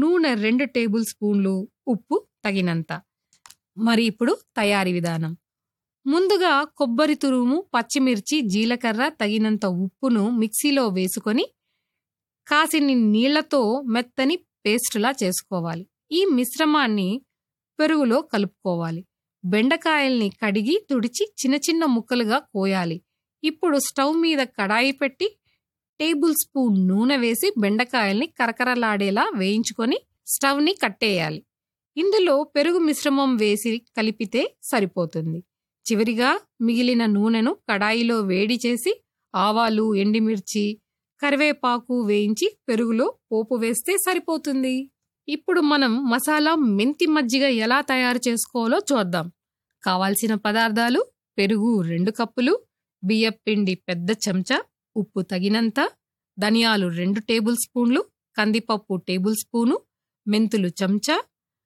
నూనె రెండు టేబుల్ స్పూన్లు ఉప్పు తగినంత మరి ఇప్పుడు తయారీ విధానం ముందుగా కొబ్బరి తురుము పచ్చిమిర్చి జీలకర్ర తగినంత ఉప్పును మిక్సీలో వేసుకొని కాసిని నీళ్లతో మెత్తని పేస్టులా చేసుకోవాలి ఈ మిశ్రమాన్ని పెరుగులో కలుపుకోవాలి బెండకాయల్ని కడిగి తుడిచి చిన్న చిన్న ముక్కలుగా కోయాలి ఇప్పుడు స్టవ్ మీద కడాయి పెట్టి టేబుల్ స్పూన్ నూనె వేసి బెండకాయల్ని కరకరలాడేలా వేయించుకొని స్టవ్ని కట్టేయాలి ఇందులో పెరుగు మిశ్రమం వేసి కలిపితే సరిపోతుంది చివరిగా మిగిలిన నూనెను కడాయిలో వేడి చేసి ఆవాలు ఎండిమిర్చి కరివేపాకు వేయించి పెరుగులో పోపు వేస్తే సరిపోతుంది ఇప్పుడు మనం మసాలా మెంతి మజ్జిగ ఎలా తయారు చేసుకోవాలో చూద్దాం కావాల్సిన పదార్థాలు పెరుగు రెండు కప్పులు బియ్యపిండి పెద్ద చెంచా ఉప్పు తగినంత ధనియాలు రెండు టేబుల్ స్పూన్లు కందిపప్పు టేబుల్ స్పూను మెంతులు చెంచా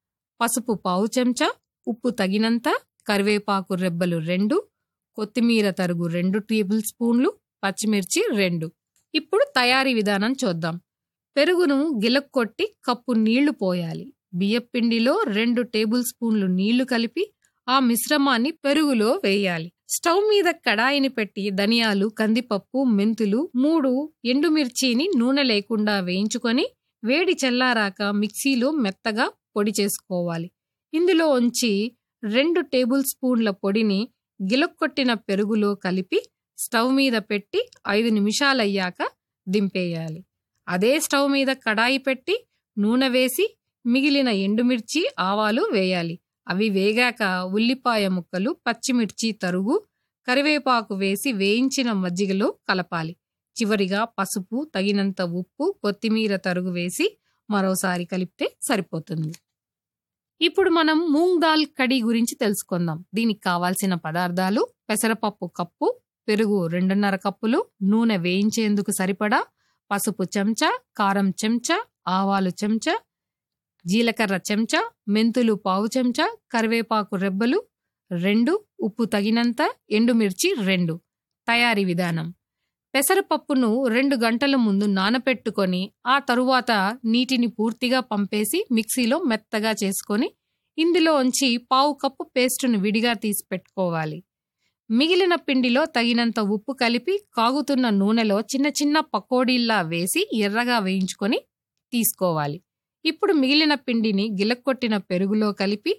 పసుపు పావు చెంచా ఉప్పు తగినంత కరివేపాకు రెబ్బలు రెండు కొత్తిమీర తరుగు రెండు టేబుల్ స్పూన్లు పచ్చిమిర్చి రెండు ఇప్పుడు తయారీ విధానం చూద్దాం పెరుగును గిలక్కొట్టి కప్పు నీళ్లు పోయాలి బియ్యపిండిలో రెండు టేబుల్ స్పూన్లు నీళ్లు కలిపి ఆ మిశ్రమాన్ని పెరుగులో వేయాలి స్టవ్ మీద కడాయిని పెట్టి ధనియాలు కందిపప్పు మెంతులు మూడు ఎండుమిర్చిని నూనె లేకుండా వేయించుకొని వేడి చల్లారాక మిక్సీలో మెత్తగా పొడి చేసుకోవాలి ఇందులో ఉంచి రెండు టేబుల్ స్పూన్ల పొడిని గిలక్కొట్టిన పెరుగులో కలిపి స్టవ్ మీద పెట్టి ఐదు నిమిషాలయ్యాక దింపేయాలి అదే స్టవ్ మీద కడాయి పెట్టి నూనె వేసి మిగిలిన ఎండుమిర్చి ఆవాలు వేయాలి అవి వేగాక ఉల్లిపాయ ముక్కలు పచ్చిమిర్చి తరుగు కరివేపాకు వేసి వేయించిన మజ్జిగలో కలపాలి చివరిగా పసుపు తగినంత ఉప్పు కొత్తిమీర తరుగు వేసి మరోసారి కలిపితే సరిపోతుంది ఇప్పుడు మనం మూంగ్ దాల్ కడి గురించి తెలుసుకుందాం దీనికి కావాల్సిన పదార్థాలు పెసరపప్పు కప్పు పెరుగు రెండున్నర కప్పులు నూనె వేయించేందుకు సరిపడా పసుపు చెంచా కారం చెంచా ఆవాలు చెంచా జీలకర్ర చెంచా మెంతులు పావు చెంచా కరివేపాకు రెబ్బలు రెండు ఉప్పు తగినంత ఎండుమిర్చి రెండు తయారీ విధానం పెసరపప్పును రెండు గంటల ముందు నానపెట్టుకొని ఆ తరువాత నీటిని పూర్తిగా పంపేసి మిక్సీలో మెత్తగా చేసుకొని ఇందులో ఉంచి పావు కప్పు పేస్టును విడిగా తీసి పెట్టుకోవాలి మిగిలిన పిండిలో తగినంత ఉప్పు కలిపి కాగుతున్న నూనెలో చిన్న చిన్న పకోడీల్లా వేసి ఎర్రగా వేయించుకొని తీసుకోవాలి ఇప్పుడు మిగిలిన పిండిని గిలక్కొట్టిన పెరుగులో కలిపి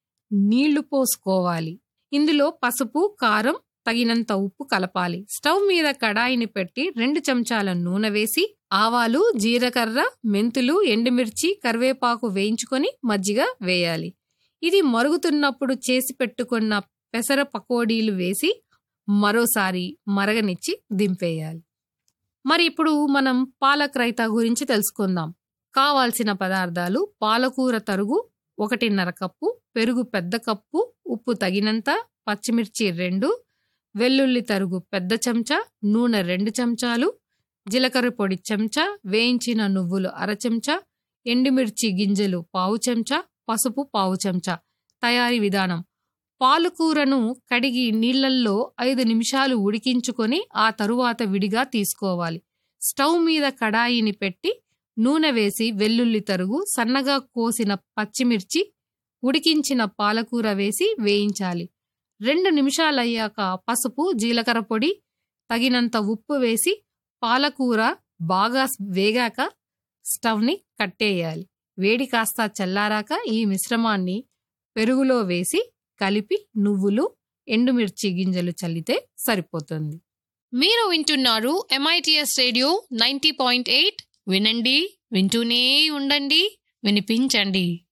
నీళ్లు పోసుకోవాలి ఇందులో పసుపు కారం తగినంత ఉప్పు కలపాలి స్టవ్ మీద కడాయిని పెట్టి రెండు చెంచాల నూనె వేసి ఆవాలు జీలకర్ర మెంతులు ఎండుమిర్చి కరివేపాకు వేయించుకొని మజ్జిగ వేయాలి ఇది మరుగుతున్నప్పుడు చేసి పెట్టుకున్న పెసర పకోడీలు వేసి మరోసారి మరగనిచ్చి దింపేయాలి మరి ఇప్పుడు మనం పాలక్ రైతా గురించి తెలుసుకుందాం కావాల్సిన పదార్థాలు పాలకూర తరుగు ఒకటిన్నర కప్పు పెరుగు పెద్ద కప్పు ఉప్పు తగినంత పచ్చిమిర్చి రెండు వెల్లుల్లి తరుగు పెద్ద చెంచా నూనె రెండు చెంచాలు జీలకర్ర పొడి చెంచా వేయించిన నువ్వులు అర చెంచా ఎండుమిర్చి గింజలు పావు చెంచా పసుపు పావు చెంచా తయారీ విధానం పాలకూరను కడిగి నీళ్లల్లో ఐదు నిమిషాలు ఉడికించుకొని ఆ తరువాత విడిగా తీసుకోవాలి స్టవ్ మీద కడాయిని పెట్టి నూనె వేసి వెల్లుల్లి తరుగు సన్నగా కోసిన పచ్చిమిర్చి ఉడికించిన పాలకూర వేసి వేయించాలి రెండు నిమిషాలయ్యాక పసుపు జీలకర్ర పొడి తగినంత ఉప్పు వేసి పాలకూర బాగా వేగాక స్టవ్ని కట్టేయాలి వేడి కాస్త చల్లారాక ఈ మిశ్రమాన్ని పెరుగులో వేసి కలిపి నువ్వులు ఎండుమిర్చి గింజలు చల్లితే సరిపోతుంది మీరు వింటున్నారు M I T S radio ninety point eight వినండి వింటూనే ఉండండి వినిపించండి